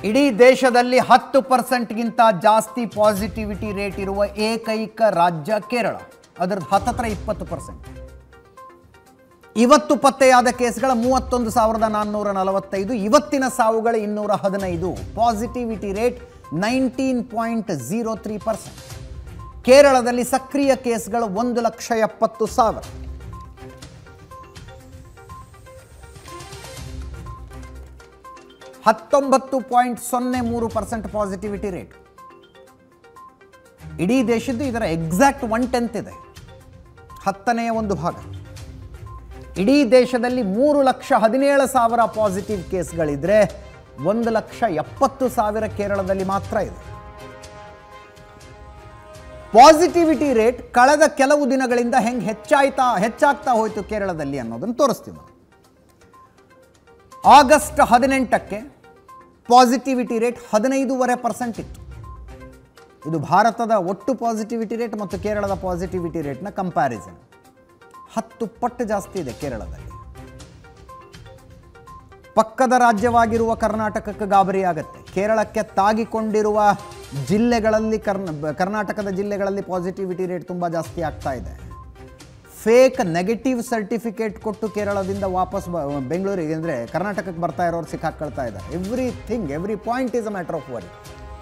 ಇಡೀ ದೇಶದಲ್ಲಿ ಹತ್ತು ಪರ್ಸೆಂಟ್ಗಿಂತ ಜಾಸ್ತಿ ಪಾಸಿಟಿವಿಟಿ ರೇಟ್ ಇರುವ ಏಕೈಕ ರಾಜ್ಯ ಕೇರಳ ಅದರದ್ದು ಹತ್ತತ್ರ ಇಪ್ಪತ್ತು ಪರ್ಸೆಂಟ್ ಇವತ್ತು ಪತ್ತೆಯಾದ ಕೇಸ್ಗಳ ಮೂವತ್ತೊಂದು ಸಾವಿರದ ನಾನ್ನೂರ ನಲವತ್ತೈದು ಇವತ್ತಿನ ಸಾವುಗಳ ಇನ್ನೂರ ಹದಿನೈದು positivity rate nineteen point zero three percent ಕೇರಳದಲ್ಲಿ ಸಕ್ರಿಯ ಕೇಸ್ಗಳು ಒಂದು ಲಕ್ಷ ಎಪ್ಪತ್ತು ಸಾವಿರ ಹತ್ತೊಂಬತ್ತು ಪಾಯಿಂಟ್ ಸೊನ್ನೆ ಮೂರು ಪರ್ಸೆಂಟ್ ಪಾಸಿಟಿವಿಟಿ ರೇಟ್ ಇಡೀ ದೇಶದ್ದು ಇದರ ಎಕ್ಸಾಕ್ಟ್ ಒನ್ ಟೆಂತ್ ಇದೆ ಹತ್ತನೆಯ ಒಂದು ಭಾಗ ಇಡೀ ದೇಶದಲ್ಲಿ ಮೂರು ಲಕ್ಷ ಹದಿನೇಳು ಸಾವಿರ ಪಾಸಿಟಿವ್ ಕೇಸ್ಗಳಿದ್ರೆ ಒಂದು ಲಕ್ಷ ಎಪ್ಪತ್ತು ಸಾವಿರ ಕೇರಳದಲ್ಲಿ ಮಾತ್ರ ಇದೆ ಪಾಸಿಟಿವಿಟಿ ರೇಟ್ ಕಳೆದ ಕೆಲವು ದಿನಗಳಿಂದ ಹೆಂಗೆ ಹೆಚ್ಚಾಯ್ತಾ ಹೆಚ್ಚಾಗ್ತಾ ಹೋಯಿತು ಕೇರಳದಲ್ಲಿ ಅನ್ನೋದನ್ನು ತೋರಿಸ್ತೀವಿ ನಾವು ಆಗಸ್ಟ್ ಹದಿನೆಂಟಕ್ಕೆ ಪಾಸಿಟಿವಿಟಿ ರೇಟ್ ಹದಿನೈದೂವರೆ ಪರ್ಸೆಂಟ್ ಇತ್ತು ಇದು ಭಾರತದ ಒಟ್ಟು ಪಾಸಿಟಿವಿಟಿ ರೇಟ್ ಮತ್ತು ಕೇರಳದ ಪಾಸಿಟಿವಿಟಿ ರೇಟ್ನ ಕಂಪ್ಯಾರಿಸನ್ ಹತ್ತು ಪಟ್ಟು ಜಾಸ್ತಿ ಇದೆ ಕೇರಳದಲ್ಲಿ ಪಕ್ಕದ ರಾಜ್ಯವಾಗಿರುವ ಕರ್ನಾಟಕಕ್ಕೆ ಗಾಬರಿ ಆಗುತ್ತೆ ಕೇರಳಕ್ಕೆ ತಾಗಿಕೊಂಡಿರುವ ಜಿಲ್ಲೆಗಳಲ್ಲಿ ಕರ್ನ ಕರ್ನಾಟಕದ ಜಿಲ್ಲೆಗಳಲ್ಲಿ ಪಾಸಿಟಿವಿಟಿ ರೇಟ್ ತುಂಬ ಜಾಸ್ತಿ ಆಗ್ತಾ ಇದೆ ಫೇಕ್ ನೆಗೆಟಿವ್ ಸರ್ಟಿಫಿಕೇಟ್ ಕೊಟ್ಟು ಕೇರಳದಿಂದ ವಾಪಸ್ ಬ ಬೆಂಗಳೂರಿಗೆ ಅಂದರೆ ಕರ್ನಾಟಕಕ್ಕೆ ಬರ್ತಾ ಇರೋರು ಸಿಕ್ಕಾಕೊಳ್ತಾ ಇದ್ದಾರೆ everything every point is a matter of worry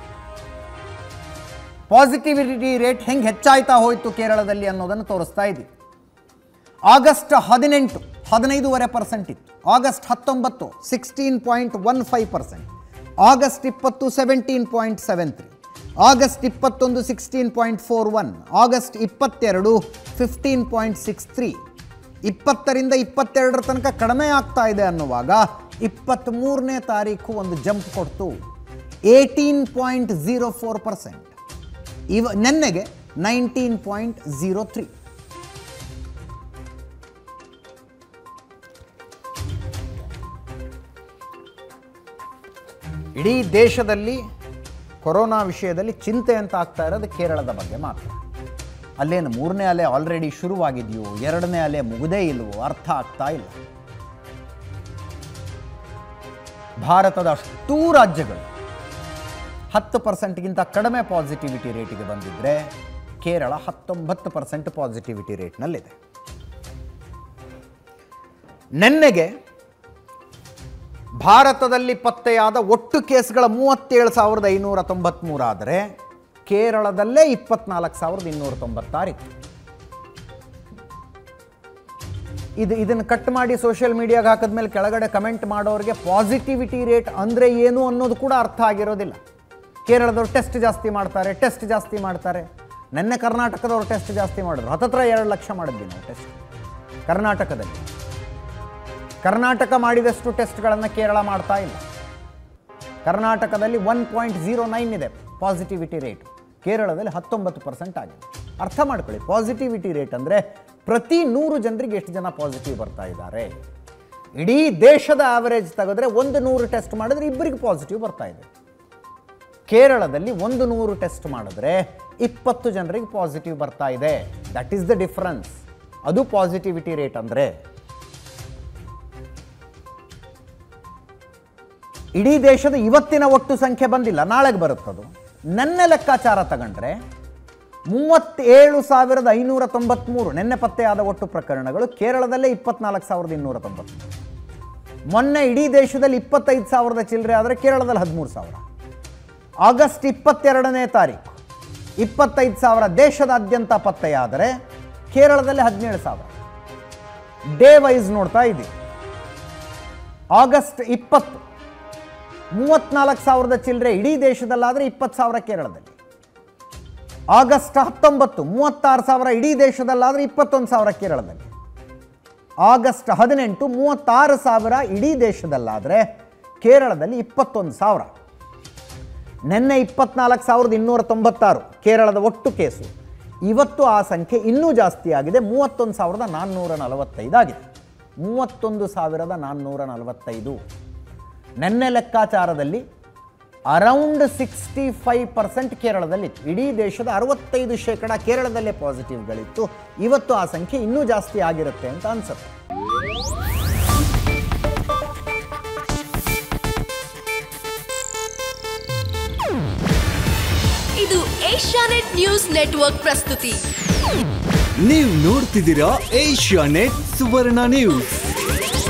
positivity rate ಹೆಂಗೆ ಹೆಚ್ಚಾಯ್ತಾ ಹೋಯಿತು ಕೇರಳದಲ್ಲಿ ಅನ್ನೋದನ್ನು ತೋರಿಸ್ತಾ ಇದ್ದೀವಿ ಆಗಸ್ಟ್ ಹದಿನೆಂಟು ಹದಿನೈದೂವರೆ ಪರ್ಸೆಂಟ್ ಇತ್ತು ಆಗಸ್ಟ್ ಹತ್ತೊಂಬತ್ತು sixteen point one five percent August ಇಪ್ಪತ್ತು seventeen point seven three August ಇಪ್ಪತ್ತೊಂದು sixteen point four one August ಇಪ್ಪತ್ತೆರಡು ಫಿಫ್ಟೀನ್ ಪಾಯಿಂಟ್ ಸಿಕ್ಸ್ ತ್ರೀ ಇಪ್ಪತ್ತರಿಂದ ಇಪ್ಪತ್ತೆರಡರ ತನಕ ಕಡಿಮೆ ಆಗ್ತಾ ಇದೆ ಅನ್ನುವಾಗ ಇಪ್ಪತ್ತ್ಮೂರನೇ ತಾರೀಕು ಒಂದು ಜಂಪ್ ಕೊಡ್ತು eighteen point zero four percent ಇವ ನೆನ್ನೆಗೆ ನೈನ್ಟೀನ್ ಪಾಯಿಂಟ್ ಝೀರೋ ತ್ರೀ ಇಡೀ ದೇಶದಲ್ಲಿ ಕೊರೋನಾ ವಿಷಯದಲ್ಲಿ ಚಿಂತೆ ಅಂತ ಆಗ್ತಾ ಇರೋದು ಕೇರಳದ ಬಗ್ಗೆ ಮಾತ್ರ ಅಲ್ಲೇನು ಮೂರನೇ ಅಲೆ ಆಲ್ರೆಡಿ ಶುರುವಾಗಿದೆಯೋ ಎರಡನೇ ಅಲೆ ಮುಗುದೇ ಇಲ್ವೋ ಅರ್ಥ ಆಗ್ತಾ ಇಲ್ಲ ಭಾರತದ ಅಷ್ಟೂ ರಾಜ್ಯಗಳು ಹತ್ತು ಪರ್ಸೆಂಟ್ಗಿಂತ ಕಡಿಮೆ ಪಾಸಿಟಿವಿಟಿ ರೇಟಿಗೆ ಬಂದಿದ್ದರೆ ಕೇರಳ ಹತ್ತೊಂಬತ್ತು ಪರ್ಸೆಂಟ್ ಪಾಸಿಟಿವಿಟಿ ರೇಟ್ನಲ್ಲಿದೆ ನೆನ್ನೆಗೆ ಭಾರತದಲ್ಲಿ ಪತ್ತೆಯಾದ ಒಟ್ಟು ಕೇಸ್ಗಳ ಮೂವತ್ತೇಳು ಸಾವಿರದ ಐನೂರ ತೊಂಬತ್ತ್ಮೂರು ಆದರೆ ಕೇರಳದಲ್ಲೇ ಇಪ್ಪತ್ನಾಲ್ಕು ಸಾವಿರದ ಇನ್ನೂರ ತೊಂಬತ್ತಾರಿತ್ತು ಇದು ಇದನ್ನು ಕಟ್ ಮಾಡಿ ಸೋಷಿಯಲ್ ಮೀಡಿಯಾಗೆ ಹಾಕಿದ್ಮೇಲೆ ಕೆಳಗಡೆ ಕಮೆಂಟ್ ಮಾಡೋರಿಗೆ ಪಾಸಿಟಿವಿಟಿ ರೇಟ್ ಅಂದರೆ ಏನು ಅನ್ನೋದು ಕೂಡ ಅರ್ಥ ಆಗಿರೋದಿಲ್ಲ ಕೇರಳದವ್ರು ಟೆಸ್ಟ್ ಜಾಸ್ತಿ ಮಾಡ್ತಾರೆ ಟೆಸ್ಟ್ ಜಾಸ್ತಿ ಮಾಡ್ತಾರೆ ನೆನ್ನೆ ಕರ್ನಾಟಕದವ್ರು ಟೆಸ್ಟ್ ಜಾಸ್ತಿ ಮಾಡಿದ್ರು ಹತ್ತತ್ರ ಎರಡು ಲಕ್ಷ ಮಾಡಿದ್ವಿ ನಾವು ಟೆಸ್ಟ್ ಕರ್ನಾಟಕದಲ್ಲಿ ಕರ್ನಾಟಕ ಮಾಡಿದಷ್ಟು ಟೆಸ್ಟ್ಗಳನ್ನು ಕೇರಳ ಮಾಡ್ತಾ ಇಲ್ಲ ಕರ್ನಾಟಕದಲ್ಲಿ ಒನ್ ಪಾಯಿಂಟ್ ಝೀರೋ ನೈನ್ ಇದೆ ಪಾಸಿಟಿವಿಟಿ ರೇಟ್ ಕೇರಳದಲ್ಲಿ ಹತ್ತೊಂಬತ್ತು ಪರ್ಸೆಂಟ್ ಆಗಿದೆ ಅರ್ಥ ಮಾಡ್ಕೊಳ್ಳಿ ಪಾಸಿಟಿವಿಟಿ ರೇಟ್ ಅಂದರೆ ಪ್ರತಿ ನೂರು ಜನರಿಗೆ ಎಷ್ಟು ಜನ ಪಾಸಿಟಿವ್ ಬರ್ತಾ ಇದ್ದಾರೆ ಇಡೀ ದೇಶದ ಆವರೇಜ್ ತೆಗೆದ್ರೆ ಒಂದು ನೂರು ಟೆಸ್ಟ್ ಮಾಡಿದ್ರೆ ಇಬ್ಬರಿಗೆ ಪಾಸಿಟಿವ್ ಬರ್ತಾ ಇದೆ ಕೇರಳದಲ್ಲಿ ಒಂದು ನೂರು ಟೆಸ್ಟ್ ಮಾಡಿದ್ರೆ ಇಪ್ಪತ್ತು ಜನರಿಗೆ ಪಾಸಿಟಿವ್ ಬರ್ತಾ ಇದೆ ದಟ್ ಈಸ್ ದ ಡಿಫ್ರೆನ್ಸ್ ಅದು ಪಾಸಿಟಿವಿಟಿ ರೇಟ್ ಅಂದರೆ ಇಡೀ ದೇಶದ ಇವತ್ತಿನ ಒಟ್ಟು ಸಂಖ್ಯೆ ಬಂದಿಲ್ಲ ನಾಳೆಗೆ ಬರುತ್ತದು ನೆನ್ನೆ ಲೆಕ್ಕಾಚಾರ ತಗೊಂಡ್ರೆ ಮೂವತ್ತೇಳು ಸಾವಿರದ ಐನೂರ ತೊಂಬತ್ತ್ಮೂರು ನೆನ್ನೆ ಪತ್ತೆಯಾದ ಒಟ್ಟು ಪ್ರಕರಣಗಳು ಕೇರಳದಲ್ಲೇ ಇಪ್ಪತ್ನಾಲ್ಕು ಸಾವಿರದ ಇನ್ನೂರ ತೊಂಬತ್ತ್ಮೂರು ಮೊನ್ನೆ ಇಡೀ ದೇಶದಲ್ಲಿ ಇಪ್ಪತ್ತೈದು ಸಾವಿರದ ಚಿಲ್ಲರೆ ಆದರೆ ಕೇರಳದಲ್ಲಿ ಹದಿಮೂರು ಸಾವಿರ ಆಗಸ್ಟ್ ಇಪ್ಪತ್ತೆರಡನೇ ತಾರೀಕು ಇಪ್ಪತ್ತೈದು ಸಾವಿರ ದೇಶದಾದ್ಯಂತ ಪತ್ತೆಯಾದರೆ ಕೇರಳದಲ್ಲಿ ಹದಿನೇಳು ಸಾವಿರ ಡೇ ವೈಸ್ ನೋಡ್ತಾ ಇದ್ದೀವಿ ಆಗಸ್ಟ್ ಇಪ್ಪತ್ತು ಮೂವತ್ನಾಲ್ಕು ಸಾವಿರದ ಚಿಲ್ಲರೆ ಇಡೀ ದೇಶದಲ್ಲಾದರೆ ಇಪ್ಪತ್ತು ಸಾವಿರ ಕೇರಳದಲ್ಲಿ ಆಗಸ್ಟ್ ಹತ್ತೊಂಬತ್ತು ಮೂವತ್ತಾರು ಸಾವಿರ ಇಡೀ ದೇಶದಲ್ಲಾದರೆ ಇಪ್ಪತ್ತೊಂದು ಸಾವಿರ ಕೇರಳದಲ್ಲಿ ಆಗಸ್ಟ್ ಹದಿನೆಂಟು ಮೂವತ್ತಾರು ಸಾವಿರ ಇಡೀ ದೇಶದಲ್ಲಾದರೆ ಕೇರಳದಲ್ಲಿ ಇಪ್ಪತ್ತೊಂದು ಸಾವಿರ ನಿನ್ನೆ ಇಪ್ಪತ್ನಾಲ್ಕು ಸಾವಿರದ ಇನ್ನೂರ ತೊಂಬತ್ತಾರು ಕೇರಳದ ಒಟ್ಟು ಕೇಸು ಇವತ್ತು ಆ ಸಂಖ್ಯೆ ಇನ್ನೂ ಜಾಸ್ತಿ ಆಗಿದೆ ಮೂವತ್ತೊಂದು ಸಾವಿರದ ನಾನ್ನೂರ ನಲವತ್ತೈದು ಆಗಿದೆ ಮೂವತ್ತೊಂದು ಸಾವಿರದ ನಾನ್ನೂರ ನಲವತ್ತೈದು ನೆನ್ನೆ ಲೆಕ್ಕಾಚಾರದಲ್ಲಿ ಅರೌಂಡ್ ಸಿಕ್ಸ್ಟಿ ಫೈವ್ ಪರ್ಸೆಂಟ್ ಕೇರಳದಲ್ಲಿತ್ತು ಇಡೀ ದೇಶದ ಅರವತ್ತೈದು ಶೇಕಡ ಕೇರಳದಲ್ಲೇ ಪಾಸಿಟಿವ್ಗಳಿತ್ತು ಇವತ್ತು ಆ ಸಂಖ್ಯೆ ಇನ್ನೂ ಜಾಸ್ತಿ ಆಗಿರುತ್ತೆ ಅಂತ ಅನ್ಸುತ್ತೆ ಇದು ಏಷ್ಯಾನೆಟ್ ನ್ಯೂಸ್ ನೆಟ್ವರ್ಕ್ ಪ್ರಸ್ತುತಿ ನೀವು ನೋಡ್ತಿದ್ದೀರಾ ಏಷ್ಯಾ ನೆಟ್ ಸುವರ್ಣ ನ್ಯೂಸ್